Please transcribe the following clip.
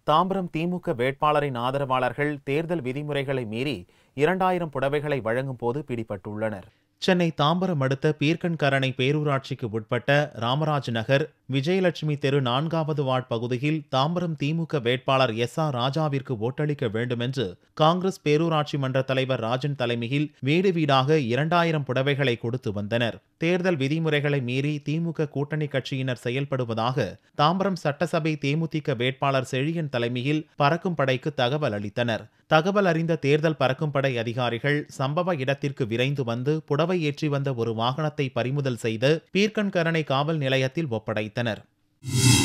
தாம்பரம் திமுக வேட்பாளரின் ஆதரவாளர்கள் தேர்தல் விதிமுறைகளை மீறி இரண்டாயிரம் புடவைகளை வழங்கும் போது பிடிபட்டுள்ளனர் சென்னை தாம்பரம் அடுத்த பீர்க்கன்கரணை பேரூராட்சிக்கு உட்பட்ட ராமராஜ் நகர் விஜயலட்சுமி தெரு நான்காவது வார்டு பகுதியில் தாம்பரம் திமுக வேட்பாளர் எஸ் ஆர் ராஜாவிற்கு ஓட்டளிக்க வேண்டும் என்று காங்கிரஸ் பேரூராட்சி மன்ற தலைவர் ராஜன் தலைமையில் வீடு வீடாக இரண்டாயிரம் புடவைகளை கொடுத்து வந்தனர் தேர்தல் விதிமுறைகளை மீறி திமுக கூட்டணி கட்சியினர் செயல்படுவதாக தாம்பரம் சட்டசபை தேமுதிக வேட்பாளர் செழியன் தலைமையில் பறக்கும் படைக்கு தகவல் அளித்தனர் தகவல் அறிந்த தேர்தல் பறக்கும் படை அதிகாரிகள் சம்பவ இடத்திற்கு விரைந்து வந்து புடவை ஏற்றி வந்த ஒரு வாகனத்தை பறிமுதல் செய்து பீர்க்கன்கரணை காவல் நிலையத்தில் ஒப்படைத்தனர்